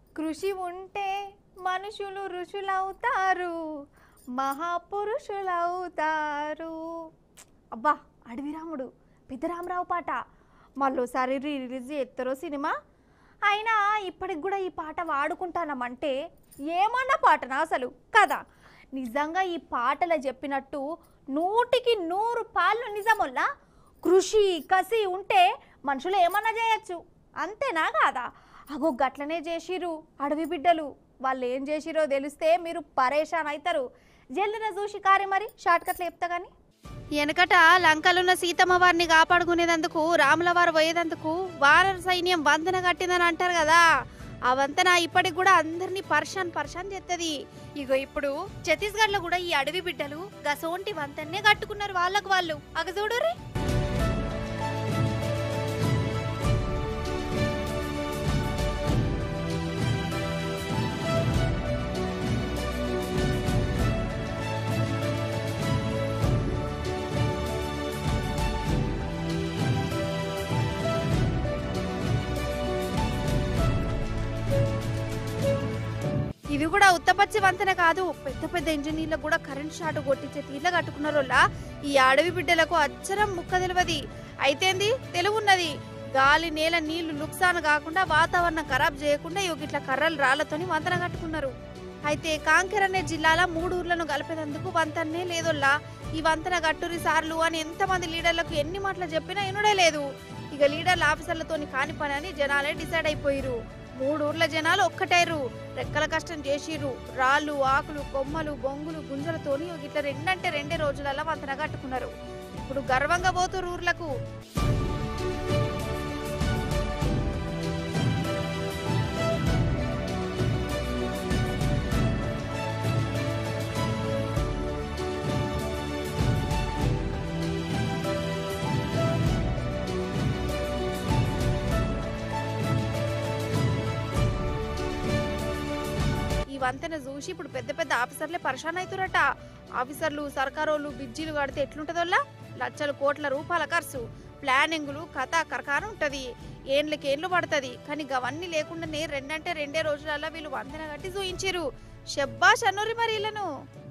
కృషి ఉంటే మనుషులు ఋషులవుతారు మహాపురుషులవుతారు అబ్బా అడవిరాముడు పెద్దరామరావు పాట మళ్ళోసారి రీ రిలీజ్ చేస్తారో సినిమా అయినా ఇప్పటికి కూడా ఈ పాట వాడుకుంటానమంటే ఏమన్నా పాటనా అసలు కదా నిజంగా ఈ పాటలో చెప్పినట్టు నూటికి నూరు పాళ్ళు నిజమొల్లా కృషి కసి ఉంటే మనుషులు ఏమన్నా చేయొచ్చు అంతేనా కాదా అగో గట్లనే చేసిరు అడవి బిడ్డలు వాళ్ళు ఏం చేసిరో తెలిస్తే మీరు పరేషాన్ అవుతారు జల్దిన చూసి కారి మరి షార్ట్ కట్లు చెప్తా కానీ వెనకట లంకలున్న సీతమ్మ వారిని కాపాడుకునేందుకు రాముల వారు పోయేందుకు వానర సైన్యం వంతెన కట్టిందని అంటారు కదా ఆ వంతెన ఇప్పటికి కూడా అందరినీ పర్షాన్ పర్షాన్ చేస్తుంది ఇగో ఇప్పుడు ఛత్తీస్గఢ్ లో కూడా ఈ అడవి బిడ్డలు గసోంటి వంతెన్నే కట్టుకున్నారు వాళ్ళకు వాళ్ళు అగ చూడుర్రి ఇది కూడా ఉత్తపచ్చి వంతెన కాదు పెద్ద పెద్ద ఇంజనీర్లకు కూడా కరెంట్ షాట్ కొట్టించే తీర్ల కట్టుకున్నారోళ్ళ ఈ అడవి బిడ్డలకు అచ్చరం ముక్క తెలియదు అయితేంది తెలుగున్నది గాలి నేల నీళ్లు లుక్సాన్ కాకుండా వాతావరణం ఖరాబ్ చేయకుండా ఇవి ఇట్లా కర్రలు రాళ్లతోని వంతెన కట్టుకున్నారు అయితే కాంకెర్ అనే జిల్లాల మూడు ఊర్లను కలిపేందుకు వంతెనే లేదోల్లా ఈ వంతెన గట్టురి సార్లు అని ఎంతమంది లీడర్లకు ఎన్ని మాటలు చెప్పినా ఇనుడే లేదు ఇక లీడర్ల ఆఫీసర్లతోని కాని పని అని జనాలే డిసైడ్ అయిపోయిరు మూడు ఊర్ల జనాలు ఒక్కటైరు రెక్కల కష్టం చేసిర్రు రాళ్ళు ఆకులు కొమ్మలు బొంగులు గుంజలతోని ఇట్లా రెండంటే రెండే రోజులలో వంతెన కట్టుకున్నారు ఇప్పుడు గర్వంగా పోతురు ఊర్లకు ఈ వంతెన చూసి ఇప్పుడు పెద్ద పెద్ద ఆఫీసర్లే పరేషాన్ అవుతురట ఆఫీసర్లు సర్కారోళ్ళు బిజ్జీలు కడితే ఎట్లుంటదోల్లా లక్షల కోట్ల రూపాయల ఖర్చు ప్లానింగులు కథ కరకాన ఉంటది ఏండ్లకి ఏండ్లు పడుతుంది కానీ అవన్నీ లేకుండానే రెండంటే రెండే రోజులలో వీళ్ళు వంతెన కట్టి చూయించారు షెబ్బా షన్నూరి మరి వీళ్ళను